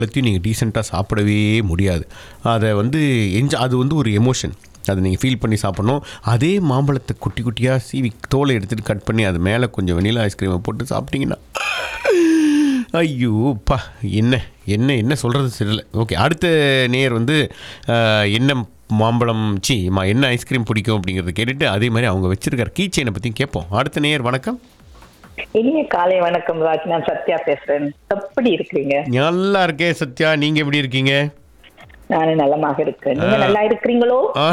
எல்லாத்தையும் நீங்கள் டீசெண்டாக சாப்பிடவே முடியாது அதை வந்து என்ஜா அது வந்து ஒரு எமோஷன் அதை நீங்கள் ஃபீல் பண்ணி சாப்பிடணும் அதே மாம்பழத்தை குட்டி குட்டியாக சீவி தோலை எடுத்துகிட்டு கட் பண்ணி அது மேலே கொஞ்சம் வெனிலா ஐஸ்கிரீமை போட்டு சாப்பிட்டீங்கன்னா ஐயோ பா என்ன என்ன என்ன சொல்கிறது தெரியல ஓகே அடுத்த நேர் வந்து அஹ், என்ன மாம்பழம் சி மா என்ன ஐஸ்கிரீம் பிடிக்கும் அப்படிங்கிறத கேட்டுட்டு அதே மாதிரி அவங்க வச்சிருக்கிற கீ செயினை பற்றியும் கேட்போம் அடுத்த நேர் வணக்கம் இனிய காலை வணக்கம் ராஜ் நான் சத்யா பேசுறேன் எப்படி இருக்கிறீங்க நல்லா இருக்கே சத்யா நீங்கள் எப்படி இருக்கீங்க நானும் நலமாக இருக்கேன் நீங்க நல்லா இருக்கிறீங்களோ ஆ.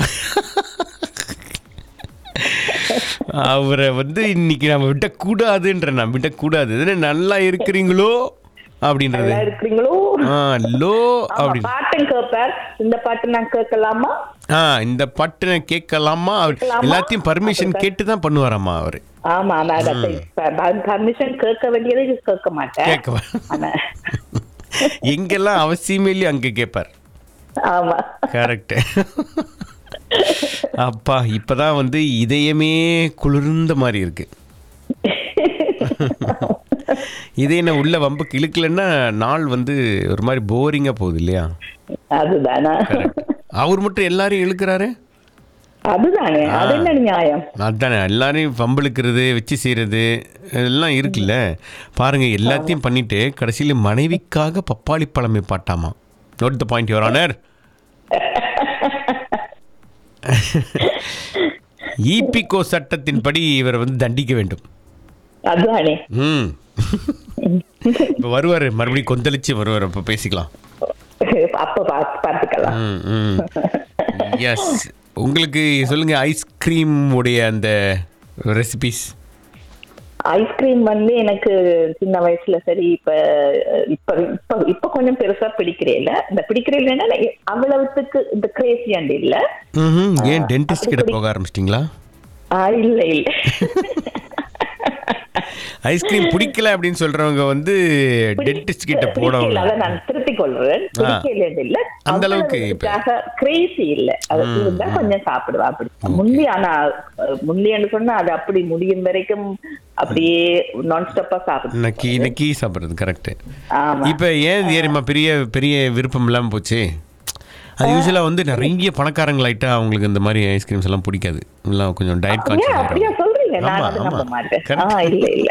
அவரை வந்து இன்னைக்கு நம்ம விடக்கூடாதுன்ற நான் விடக்கூடாது இதுன்னு நல்லா இருக்கிறீங்களோ அப்படின்றது நல்லா இருக்கிறீங்களோ ஆ லோ ஆமா, அப்படின்னு பாட்டும் கேட்பார் இந்த பாட்டு நான் கேட்கலாமா ஆ இந்த பாட்டு நான் கேட்கலாமா அவர் கேட்கலாமா? எல்லாத்தையும் பர்மிஷன் கேட்டு தான் பண்ணுவாராம்மா அவர் ஆமா நான் பர்மிஷன் கேட்க வேண்டியது கேட்க மாட்டேன் கேட்க ஆனா எங்கெல்லாம் அவசியமே இல்லையோ அங்கே கேட்பார் ஆமா கரெக்ட் அப்பா இப்பதான் வந்து இதயமே குளிர்ந்த மாதிரி இருக்கு இதே என்ன உள்ள வம்புக்கு இழுக்கலன்னா நாள் வந்து ஒரு மாதிரி போரிங்கா போகுது இல்லையா அதுதானா அவர் மட்டும் எல்லாரையும் இழுக்கிறாரு அதுதானே அது என்ன நியாயம் அதானே எல்லாரையும் வம்பிழுக்கிறது வச்சு செய்கிறது எல்லாம் இருக்குல்ல பாருங்க எல்லாத்தையும் பண்ணிட்டு கடைசியில் மனைவிக்காக பப்பாளி பழமை பாட்டாமா note the point your honour ஈபிகோ சட்டத்தின்படி இவரை வந்து தண்டிக்க வேண்டும் அதுதானே ம் இப்போ வருவார் மறுபடியும் கொந்தளிச்சு வருவார் அப்போ பேசிக்கலாம் அப்ப பார்த்து பார்த்துக்கலாம் ம் ம் எஸ் உங்களுக்கு சொல்லுங்க ஐஸ்கிரீம் உடைய அந்த ரெசிபிஸ் ஐஸ்கிரீம் வந்து எனக்கு சின்ன வயசுல சரி இப்ப இப்ப இப்ப இப்ப கொஞ்சம் பெருசா பிடிக்கிறேன் இந்த பிடிக்கிறேன் அவ்வளவுத்துக்கு இந்த கிரேசி அண்ட் இல்ல ம் ஏன் டென்டிஸ்ட் கிட்ட போக ஆரம்பிச்சிட்டிங்களா ஆ, இல்ல இல்ல ஐஸ்கிரீம் பிடிக்கல அப்படின்னு சொல்றவங்க வந்து டென்டிஸ்ட் கிட்ட போனவங்க பிடிக்கல, அதை நான் திருத்திக் கொள்றேன் பிடிக்கல இல்ல அந்த அளவுக்கு இப்ப- கிரேசி இல்ல அது இருந்தா கொஞ்சம் சாப்பிடுவா அப்படி முந்தி ஆனா அஹ், முந்தின்னு சொன்னா அது அப்படி முடியும் வரைக்கும் அப்படியே நான் ஸ்டாப்பா சாப்பிடு நக்கி நக்கி சாப்பிட்றது கரெக்ட் ஆமா இப்போ ஏன் ஏறிமா பெரிய பெரிய விருப்பம் இல்லாமல் போச்சு அது யூஸ்வலாக வந்து நிறைய பணக்காரங்களாயிட்டா அவங்களுக்கு இந்த மாதிரி ஐஸ்கிரீம்ஸ் எல்லாம் பிடிக்காது எல்லாம் கொஞ்சம் டயட் ஏன் கான்ஷியஸ் அப்படியா சொல்றீங்க நான் ஆமா, அது ஆமா. நம்ப மாட்டேன் Correct. ஆ இல்ல இல்ல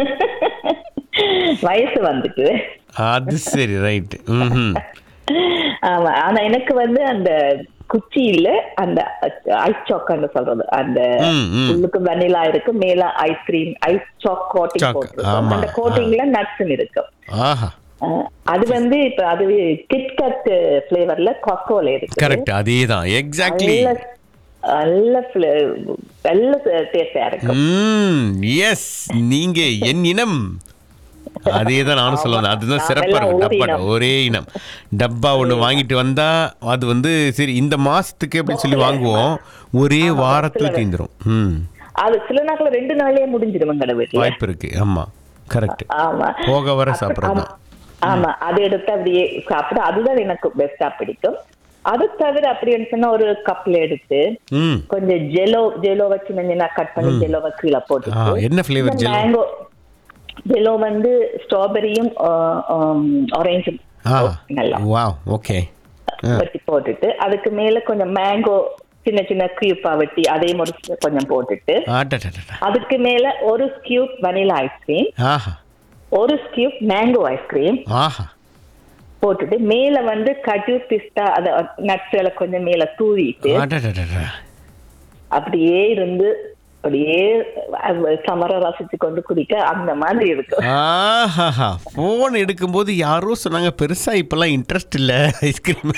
வயசு வந்துட்டு அது சரி ரைட்டு ம் ஆமா ஆனா எனக்கு வந்து அந்த குச்சியில அந்த ஐஸ் சாக்கான்னு சொல்றது அந்த ம், ம். உள்ளுக்கு வெனிலா இருக்கு மேல ice cream ice choc coating Chalk, போட்டிருக்கும் ஆமா, அந்த கோட்டிங்ல நட்ஸ் இருக்கும் ஆஹா அஹ், அது வந்து இப்ப அது கிட்கட் பிளேவர்ல கொக்கோல இருக்கு கரெக்ட் அதே தான் எக்ஸாக்ட்லி நல்ல நல்ல fla- நல்ல டேஸ்டா இருக்கும் ம் எஸ் நீங்க என் இனம் அதே தான் நானும் சொல்ல வந்தேன் அதுதான் ஆமா, சிறப்பாக எல்லாம் இருக்கும் ஒரு டப்பா இனம். ஒரே இனம் டப்பா ஒன்று வாங்கிட்டு வந்தா அது வந்து சரி இந்த மாசத்துக்கு அப்படின்னு சொல்லி வாங்குவோம் ஒரே வாரத்துல தீந்துரும் ம் அது சில நாட்கள் ரெண்டு நாளே முடிஞ்சிடும் எங்கட வீட்டுல வாய்ப்பு இருக்கு ஆமா கரெக்ட் ஆமா போக வர அப்ப- சாப்பிட்றது தான் ஆமா அதை எடுத்து அப்படியே சாப்பிட அதுதான் எனக்கு பெஸ்டா பிடிக்கும் அது தவிர அப்படின்னு சொன்னா ஒரு கப்ல எடுத்து ம் கொஞ்சம் ஜெலோ ஜெலோ வச்சு நெஞ்சா கட் பண்ணி ஜெலோவை கீழே ஆ போட்டு என்ன ஃப்ளேவர் ஜெல் மேங்கோ ஜெலோ வந்து ஸ்ட்ராபெரியும் ஆரஞ்சும் ஆ நல்லா வாவ் ஓகே வெட்டி போட்டுட்டு அதுக்கு மேல கொஞ்சம் மேங்கோ சின்ன சின்ன கியூப்பா வெட்டி அதே முடிச்சு கொஞ்சம் போட்டுட்டு ஆட்டா அதுக்கு மேல ஒரு ஸ்கியூப் வனிலா ஐஸ்கிரீம் ஆஹா ஒரு ஸ்கியூப் மேங்கோ ஐஸ்கிரீம் ஆஹா போட்டுட்டு மேல வந்து கஜு பிஸ்தா அத நட்ஸ்களை கொஞ்சம் மேல தூவிட்டு ஆட்டா அப்படியே இருந்து அப்படியே சமர ரசிச்சு கொண்டு குடிக்க அந்த மாதிரி இருக்கும் ஆஹாஹா ஃபோன் எடுக்கும்போது யாரோ சொன்னாங்க பெருசா இப்பெல்லாம் இன்ட்ரெஸ்ட் இல்ல ஐஸ்கிரீம்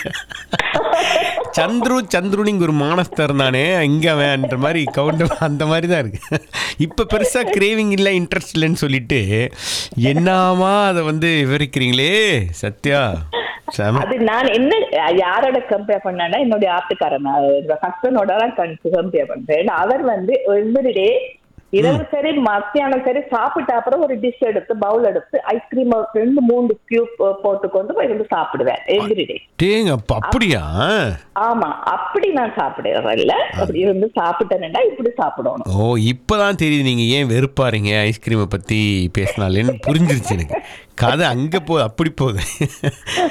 சந்துரு சந்துருனிங்க ஒரு மானஸ்தர் தானே இங்க அவன்ன்ற மாதிரி கவுண்ட் அந்த மாதிரி தான் இருக்கு இப்ப பெருசா கிரேவிங் இல்ல இன்ட்ரெஸ்ட் இல்லைன்னு சொல்லிட்டு என்னாமா அதை வந்து விவரிக்கிறீங்களே சத்யா செம அது நான் என்ன யாரோட கம்பேர் பண்ணேன்னா என்னுடைய ஆட்டுக்காரன் ஹஸ்பண்டோட தான் கம்பேர் பண்றேன் அவர் வந்து எவ்ரிடே இரவு சரி மத்தியானம் சரி சாப்பிட்ட அப்புறம் ஒரு டிஷ் எடுத்து பவுல் எடுத்து ஐஸ்கிரீம் ரெண்டு மூணு கியூப் போட்டு கொண்டு போய் இருந்து சாப்பிடுவேன் எவ்ரிடே டேங்க அப்ப அப்படியா ஆமா அப்படி நான் சாப்பிடுறேன் இல்ல அப்படி இருந்து சாப்பிட்டேன்னா இப்படி சாப்பிடணும் ஓ இப்பதான் தெரியுது நீங்க ஏன் வெறுப்பாருங்க ஐஸ்கிரீமை பத்தி பேசினாலேன்னு புரிஞ்சிருச்சு எனக்கு கதை அங்க போ அப்படி போகுது